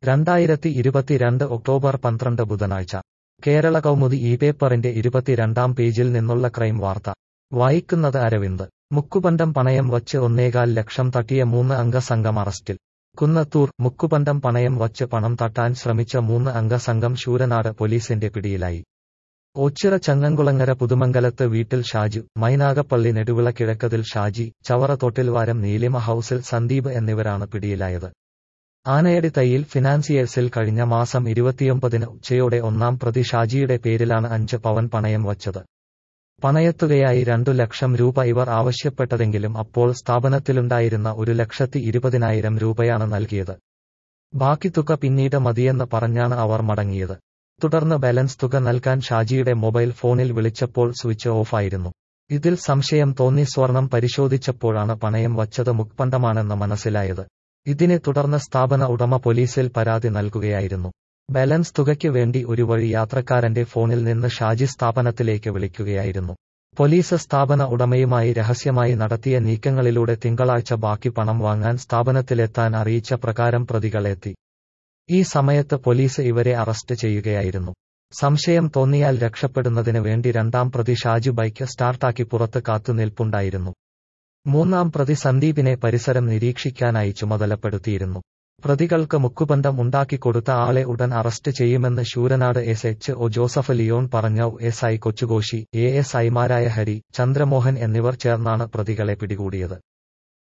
രണ്ടായിരത്തി ഇരുപത്തിരണ്ട് ഒക്ടോബർ പന്ത്രണ്ട് ബുധനാഴ്ച കേരള കൗമുദി ഈ പേപ്പറിന്റെ ഇരുപത്തിരണ്ടാം പേജിൽ നിന്നുള്ള ക്രൈം വാർത്ത വായിക്കുന്നത് അരവിന്ദ് മുക്കുപണ്ടം പണയം വച്ച് ഒന്നേകാൽ ലക്ഷം തട്ടിയ മൂന്ന് അംഗ സംഘം അറസ്റ്റിൽ കുന്നത്തൂർ മുക്കുപണ്ടം പണയം വച്ച് പണം തട്ടാൻ ശ്രമിച്ച മൂന്ന് അംഗ സംഘം ശൂരനാട് പോലീസിന്റെ പിടിയിലായി ഓച്ചിറ ചങ്ങങ്കുളങ്ങര പുതുമംഗലത്ത് വീട്ടിൽ ഷാജു മൈനാഗപ്പള്ളി നെടുവിള കിഴക്കതിൽ ഷാജി ചവറ തൊട്ടിൽവാരം നീലിമ ഹൌസിൽ സന്ദീപ് എന്നിവരാണ് പിടിയിലായത് ആനയടി തയ്യിൽ ഫിനാൻസിയേഴ്സിൽ കഴിഞ്ഞ മാസം ഇരുപത്തിയൊമ്പതിന് ഉച്ചയോടെ ഒന്നാം പ്രതി ഷാജിയുടെ പേരിലാണ് അഞ്ച് പവൻ പണയം വച്ചത് പണയത്തുകയായി രണ്ടു ലക്ഷം രൂപ ഇവർ ആവശ്യപ്പെട്ടതെങ്കിലും അപ്പോൾ സ്ഥാപനത്തിലുണ്ടായിരുന്ന ഒരു ലക്ഷത്തി ഇരുപതിനായിരം രൂപയാണ് നൽകിയത് ബാക്കി തുക പിന്നീട് മതിയെന്ന് പറഞ്ഞാണ് അവർ മടങ്ങിയത് തുടർന്ന് ബാലൻസ് തുക നൽകാൻ ഷാജിയുടെ മൊബൈൽ ഫോണിൽ വിളിച്ചപ്പോൾ സ്വിച്ച് ഓഫായിരുന്നു ഇതിൽ സംശയം തോന്നി സ്വർണം പരിശോധിച്ചപ്പോഴാണ് പണയം വച്ചത് മുക്പണ്ടമാണെന്ന് മനസ്സിലായത് ഇതിനെ തുടർന്ന് സ്ഥാപന ഉടമ പോലീസിൽ പരാതി നൽകുകയായിരുന്നു ബാലൻസ് തുകയ്ക്ക് വേണ്ടി ഒരു വഴി യാത്രക്കാരന്റെ ഫോണിൽ നിന്ന് ഷാജി സ്ഥാപനത്തിലേക്ക് വിളിക്കുകയായിരുന്നു പോലീസ് സ്ഥാപന ഉടമയുമായി രഹസ്യമായി നടത്തിയ നീക്കങ്ങളിലൂടെ തിങ്കളാഴ്ച ബാക്കി പണം വാങ്ങാൻ സ്ഥാപനത്തിലെത്താൻ അറിയിച്ച പ്രകാരം പ്രതികളെത്തി ഈ സമയത്ത് പോലീസ് ഇവരെ അറസ്റ്റ് ചെയ്യുകയായിരുന്നു സംശയം തോന്നിയാൽ രക്ഷപ്പെടുന്നതിന് വേണ്ടി രണ്ടാം പ്രതി ഷാജു ബൈക്ക് സ്റ്റാർട്ടാക്കി പുറത്ത് കാത്തുനിൽപ്പുണ്ടായിരുന്നു മൂന്നാം പ്രതി സന്ദീപിനെ പരിസരം നിരീക്ഷിക്കാനായി ചുമതലപ്പെടുത്തിയിരുന്നു പ്രതികൾക്ക് മുക്കുബന്ധം ഉണ്ടാക്കിക്കൊടുത്ത ആളെ ഉടൻ അറസ്റ്റ് ചെയ്യുമെന്ന് Sooranad S H O Joseph Leon പറഞ്ഞ S I Kochukoshy A S ഐമാരായ ഹരി ചന്ദ്രമോഹൻ എന്നിവർ ചേർന്നാണ് പ്രതികളെ പിടികൂടിയത്